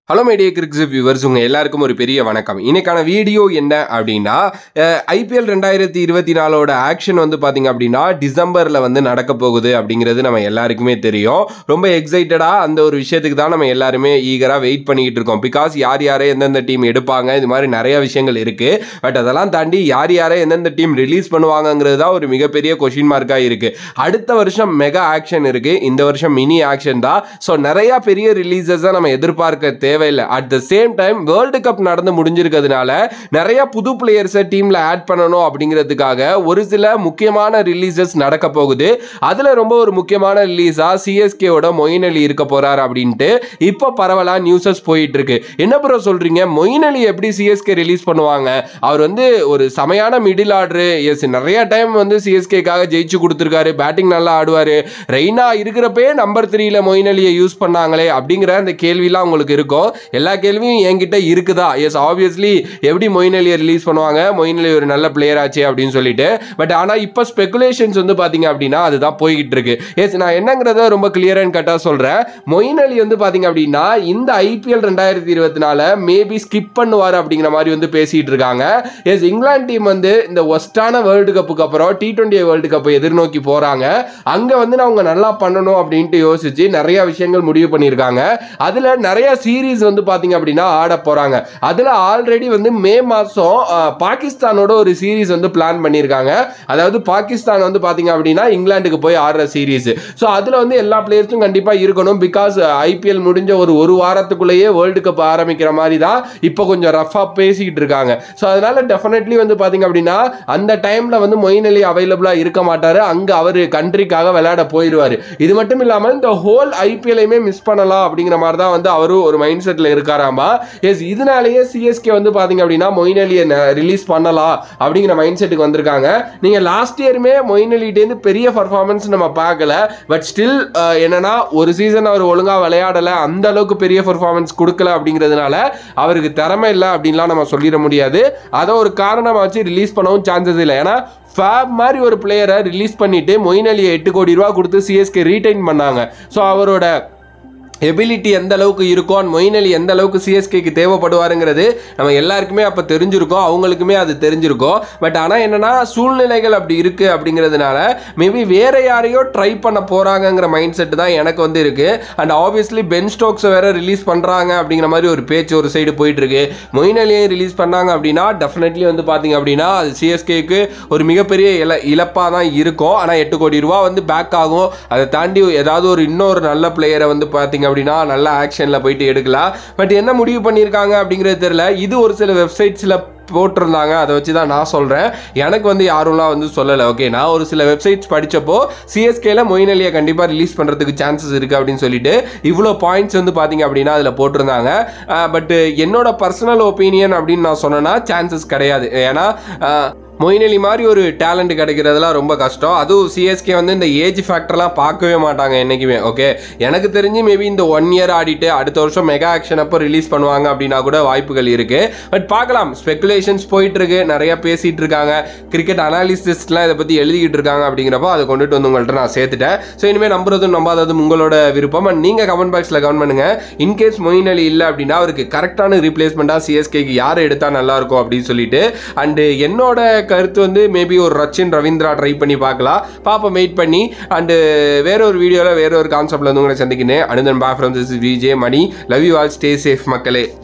hello media கிரிக்ஸ் viewers உங்கள் எல்லாருக்கும் ஒரு பெரிய வணக்கம் இன்னைக்கான வீடியோ என்ன அப்படின்னா ஐபிஎல் ரெண்டாயிரத்தி இருபத்தி நாலோட ஆக்ஷன் வந்து பார்த்தீங்க அப்படின்னா டிசம்பரில் வந்து நடக்க போகுது அப்படிங்கிறது நம்ம எல்லாருக்குமே தெரியும் ரொம்ப எக்ஸைட்டடாக அந்த ஒரு விஷயத்துக்கு தான் நம்ம எல்லாருமே ஈகராக வெயிட் பண்ணிக்கிட்டு இருக்கோம் பிகாஸ் யார் யாரை எந்தெந்த டீம் எடுப்பாங்க இது மாதிரி நிறைய விஷயங்கள் இருக்குது பட் அதெல்லாம் தாண்டி யார் யாரை எந்தெந்த டீம் ரிலீஸ் பண்ணுவாங்கங்கிறது தான் ஒரு மிகப்பெரிய கொஷின் மார்க்காக இருக்குது அடுத்த வருஷம் மெகா ஆக்ஷன் இருக்குது இந்த வருஷம் மினி ஆக்ஷன் தான் ஸோ நிறையா பெரிய ரிலீசஸை நம்ம எதிர்பார்க்க தேவையில்லை at the same time world cup நடந்து முடிஞ்சிருக்கிறதுனால நிறைய புது பிளேயர்ஸை டீமில் ஆட் பண்ணணும் அப்படிங்கிறதுக்காக ஒரு சில முக்கியமான ரிலீசஸ் நடக்க போகுது அதில் ரொம்ப ஒரு முக்கியமான ரிலீஸாக சிஎஸ்கேவோட மொயின் அலி இருக்க போகிறார் அப்படின்ட்டு இப்போ பரவலாக நியூஸஸ் போயிட்டு இருக்கு என்ன ப்ரோ சொல்கிறீங்க மொயின் அலி எப்படி சிஎஸ்கே ரிலீஸ் பண்ணுவாங்க அவர் வந்து ஒரு செமையான மிடில் ஆர்டரு எஸ் நிறைய டைம் வந்து சிஎஸ்கேக்காக ஜெயிச்சு கொடுத்துருக்காரு பேட்டிங் நல்லா ஆடுவார் ரெய்னா இருக்கிறப்பே நம்பர் த்ரீல மொயின் அலியை யூஸ் பண்ணாங்களே அப்படிங்கிற அந்த கேள்விலாம் உங்களுக்கு இருக்கும் எல்லா கேள்வியும் என்கிட்ட இருக்குதா எஸ் ஆப்வியஸ்லி எப்படி மொயின் அலியை ரிலீஸ் பண்ணுவாங்க மொயின் அலி ஒரு நல்ல பிளேயர் ஆச்சு அப்படின்னு சொல்லிட்டு பட் ஆனால் இப்போ ஸ்பெகுலேஷன்ஸ் வந்து பார்த்தீங்க அப்படின்னா அதுதான் போய்கிட்டு இருக்கு எஸ் நான் என்னங்கிறத ரொம்ப கிளியர் அண்ட் கட்டாக சொல்கிறேன் மொயின் அலி வந்து பார்த்தீங்க அப்படின்னா இந்த ஐபிஎல் ரெண்டாயிரத்தி இருபத்தி நாலு மேபி ஸ்கிப் பண்ணுவார் அப்படிங்கிற மாதிரி வந்து பேசிகிட்டு இருக்காங்க எஸ் இங்கிலாந்து டீம் வந்து இந்த ஒஸ்டான வேர்ல்டு கப்புக்கு அப்புறம் டி டுவெண்ட்டி வேர்ல்டு கப்பை எதிர்நோக்கி போகிறாங்க அங்கே வந்து அவங்க நல்லா பண்ணணும் அப்படின்ட்டு யோசிச்சு நிறைய விஷயங்கள் முடிவு பண்ணியிருக்காங்க அதில் நிறைய சீரீஸ் வந்து பார்த்தீங்க அப்படின்னா ஆட போகிறாங்க அதில் ஆல்ரெடி வந்து மே மாதம் பாகிஸ்தானோட ஒரு சீரீஸ் வந்து பிளான் பண்ணியிருக்காங்க அதாவது பாகிஸ்தான் வந்து பார்த்தீங்க அப்படின்னா இங்கிலாந்துக்கு போய் ஆடுற சீரீஸ் ஸோ அதில் வந்து எல்லா பிளேயர்ஸும் கண்டிப்பாக இருக்கணும் பிகாஸ் ஐபிஎல் முடிஞ்ச ஒரு ஒரு வாரத்துக்குள்ளேயே வேர்ல்டு கப் ஆரம்பிக்கிற மாதிரி தான் இப்போ கொஞ்சம் ரஃபாக பேசிக்கிட்டு இருக்காங்க ஸோ அதனால டெஃபினெட்லி வந்து பார்த்தீங்க அப்படின்னா அந்த டைமில் வந்து மொயின் அலி அவைலபிளாக இருக்க மாட்டார் அங்கே அவர் கண்ட்ரிக்காக விளையாட போயிடுவார் இது மட்டும் இல்லாமல் இந்த ஹோல் ஐபிஎல்லையுமே மிஸ் பண்ணலாம் அப்படிங்கிற மாதிரி தான் வந்து அவரும் ஒரு மைண்ட் செட்டில் இருக்காராமா எஸ் இதனாலேயே சிஎஸ்கே வந்து பார்த்தீங்க அப்படின்னா மொயின் அலியை ரிலீஸ் பண்ணலாம் அப்படிங்கிற மைண்ட் செட்டுக்கு வந்திருக்காங்க நீங்கள் லாஸ்ட் இயருமே மொயின் அலிட்டேருந்து பெரிய பர்ஃபார்மன்ஸ் நம்ம பார்க்கல பட் ஸ்டில் என்னன்னா ஒரு சீசன் அவர் ஒழுங்காக விளையாடலை அந்த அளவுக்கு பெரிய பர்ஃபார்மன்ஸ் கொடுக்கல அப்படிங்கிறதுனால அவருக்கு திறமை இல்லை அப்படின்லாம் நம்ம சொல்லிட முடியாது அதை ஒரு காரணமாக வச்சு ரிலீஸ் பண்ணவும் சான்சஸ் இல்லை ஏன்னா ஃபேப் மாதிரி ஒரு பிளேயரை ரிலீஸ் பண்ணிட்டு மொயின் அலியை எட்டு கோடி ரூபா கொடுத்து சிஎஸ்கே ரீடைன் பண்ணாங்க ஸோ அவரோட எபிலிட்டி எந்த அளவுக்கு இருக்கும் அண்ட் மொயின் அலி எந்த அளவுக்கு சிஎஸ்கேக்கு தேவைப்படுவாருங்கிறது நம்ம எல்லாருக்குமே அப்போ தெரிஞ்சிருக்கோம் அவங்களுக்குமே அது தெரிஞ்சிருக்கும் பட் ஆனால் என்னென்னா சூழ்நிலைகள் அப்படி இருக்குது அப்படிங்கிறதுனால மேபி வேற யாரையோ ட்ரை பண்ண போகிறாங்கங்கிற மைண்ட் செட் தான் எனக்கு வந்து இருக்குது அண்ட் ஆப்வியஸ்லி பென் ஸ்டோக்ஸை வேற ரிலீஸ் பண்ணுறாங்க அப்படிங்கிற மாதிரி ஒரு பேச்சு ஒரு சைடு போயிட்டு இருக்கு மொயின் அலியை ரிலீஸ் பண்ணாங்க அப்படின்னா டெஃபினெட்லி வந்து பார்த்தீங்க அப்படின்னா அது சிஎஸ்கேக்கு ஒரு மிகப்பெரிய இல இழப்பாக தான் இருக்கும் ஆனால் எட்டு கோடி ரூபா வந்து பேக் ஆகும் அதை தாண்டி ஏதாவது ஒரு இன்னொரு நல்ல பிளேயரை வந்து பார்த்தீங்க அப்படின்னா நல்ல ஆக்ஷனில் போயிட்டு எடுக்கலாம் பட் என்ன முடிவு பண்ணியிருக்காங்க அப்படிங்கிறது தெரியல இது ஒரு சில வெப்சைட்ஸில் போட்டிருந்தாங்க அதை வச்சு தான் நான் சொல்கிறேன் எனக்கு வந்து யாரும்லாம் வந்து சொல்லலை ஓகே நான் ஒரு சில வெப்சைட்ஸ் படித்தப்போ சிஎஸ்கேல மொயின் அலியை கண்டிப்பாக ரிலீஸ் பண்ணுறதுக்கு சான்சஸ் இருக்குது அப்படின்னு சொல்லிட்டு இவ்வளோ பாயிண்ட்ஸ் வந்து பார்த்தீங்க அப்படின்னா அதில் போட்டிருந்தாங்க பட் என்னோட பர்சனல் ஒப்பீனியன் அப்படின்னு நான் சொன்னேன்னா சான்சஸ் கிடையாது ஏன்னா மொயின் அலி மாதிரி ஒரு டேலண்ட் கிடைக்கிறதுலாம் ரொம்ப கஷ்டம் அதுவும் சிஎஸ்கே வந்து இந்த ஏஜ் ஃபேக்டர்லாம் பார்க்கவே மாட்டாங்க என்றைக்குமே ஓகே எனக்கு தெரிஞ்சு மேபி இந்த ஒன் இயர் ஆடிட்டு அடுத்த வருஷம் மெகா ஆக்ஷன் அப்போ ரிலீஸ் பண்ணுவாங்க அப்படின்னா கூட வாய்ப்புகள் இருக்குது பட் பார்க்கலாம் ஸ்பெகுலேஷன்ஸ் போயிட்டு இருக்கு நிறைய பேசிகிட்டு இருக்காங்க கிரிக்கெட் அனாலிசிஸ்ட்லாம் இதை பற்றி எழுதிக்கிட்டு இருக்காங்க அப்படிங்கிறப்போ அதை கொண்டுட்டு வந்து உங்கள்கிட்ட நான் சேர்த்துட்டேன் ஸோ இனிமேல் நம்புறதும் நம்பாததும் உங்களோட விருப்பம் அண்ட் நீங்கள் கமெண்ட் பாக்ஸில் கமெண்ட் பண்ணுங்கள் இன்கேஸ் மொயின் அலி இல்லை அப்படின்னா அவருக்கு கரெக்டான ரீப்ளேஸ்மெண்ட்டாக சிஎஸ்கேக்கு யாரை எடுத்தால் நல்லாயிருக்கும் அப்படின்னு சொல்லிட்டு அண்டு என்னோட கருத்து வந்து மேபி ஒரு ரச்சின் ரவீந்திரா ட்ரை பண்ணி பார்க்கலாம் பாப்போம் வெயிட் பண்ணி அண்டு வேற ஒரு வீடியோவில் வேற ஒரு கான்செப்டில் வந்து உங்களை சந்திக்கிறேன் அனுதன் பா from this VJ Mani love you all stay safe மக்களே